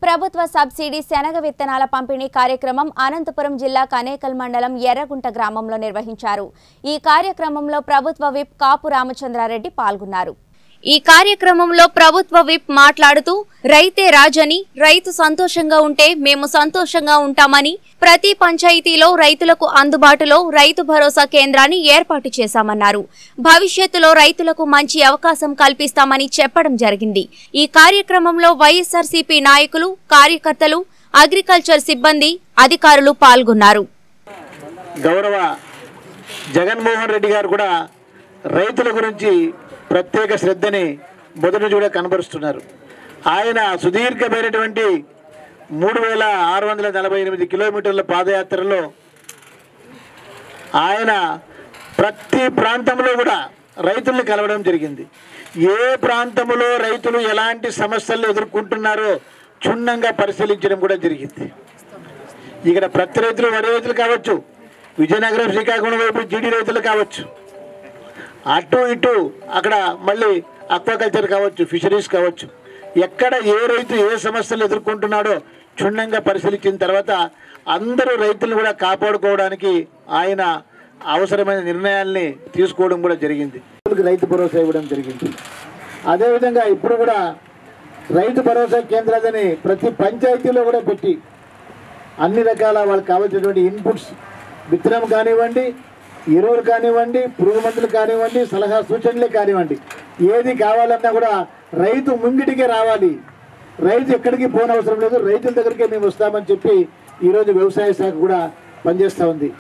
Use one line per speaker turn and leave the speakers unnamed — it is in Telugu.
ప్రభుత్వ సబ్సిడీ శనగ విత్తనాల పంపిణీ కార్యక్రమం అనంతపురం జిల్లా కనేకల్ మండలం ఎర్రగుంట గ్రామంలో నిర్వహించారు ఈ కార్యక్రమంలో ప్రభుత్వ విప్ కాపు రామచంద్రారెడ్డి పాల్గొన్నారు ఈ కార్యక్రమంలో ప్రభుత్వ విప్ మాట్లాడుతూ రైతే రాజని రైతు సంతోషంగా ఉంటే మేము సంతోషంగా ఉంటామని ప్రతి పంచాయతీలో రైతులకు అందుబాటులో రైతు భరోసా కేంద్రాన్ని ఏర్పాటు చేశామన్నారు భవిష్యత్తులో రైతులకు మంచి అవకాశం కల్పిస్తామని చెప్పడం జరిగింది ఈ కార్యక్రమంలో వైఎస్ఆర్సీపీ నాయకులు కార్యకర్తలు అగ్రికల్చర్ సిబ్బంది అధికారులు పాల్గొన్నారు
గౌరవ జగన్మోహన్ రెడ్డి గారు కూడా రైతుల గురించి ప్రత్యేక శ్రద్ధని మొదటి నుంచి కూడా కనబరుస్తున్నారు ఆయన సుదీర్ఘమైనటువంటి మూడు వేల ఆరు వందల నలభై ఎనిమిది కిలోమీటర్ల పాదయాత్రలో ఆయన ప్రతి ప్రాంతంలో కూడా రైతుల్ని కలవడం జరిగింది ఏ ప్రాంతంలో రైతులు ఎలాంటి సమస్యలు ఎదుర్కొంటున్నారో క్షుణ్ణంగా పరిశీలించడం కూడా జరిగింది ఇక్కడ ప్రతి రైతులు వరి రైతులు కావచ్చు విజయనగరం శ్రీకాకుళం వైపు జీడి రైతులు కావచ్చు అటు ఇటు అక్కడ మళ్ళీ అక్వాకల్చర్ కావచ్చు ఫిషరీస్ కావచ్చు ఎక్కడ ఏ రైతు ఏ సమస్యలు ఎదుర్కొంటున్నాడో క్షుణ్ణంగా పరిశీలించిన తర్వాత అందరూ రైతులను కూడా కాపాడుకోవడానికి ఆయన అవసరమైన నిర్ణయాల్ని తీసుకోవడం కూడా జరిగింది రైతు భరోసా ఇవ్వడం జరిగింది అదేవిధంగా ఇప్పుడు కూడా రైతు భరోసా కేంద్రాలని ప్రతి పంచాయతీలో కూడా పెట్టి అన్ని రకాల వాళ్ళకి కావాల్సినటువంటి ఇన్పుట్స్ విత్తనం కానివ్వండి ఎరువులు కానివ్వండి పురుగు మందులు కానివ్వండి సలహా సూచనలే కానివ్వండి ఏది కావాలన్నా కూడా రైతు ముంగిటికే రావాలి రైతు ఎక్కడికి పోనవసరం లేదు రైతుల దగ్గరికే మేము వస్తామని చెప్పి ఈరోజు వ్యవసాయ శాఖ కూడా పనిచేస్తూ ఉంది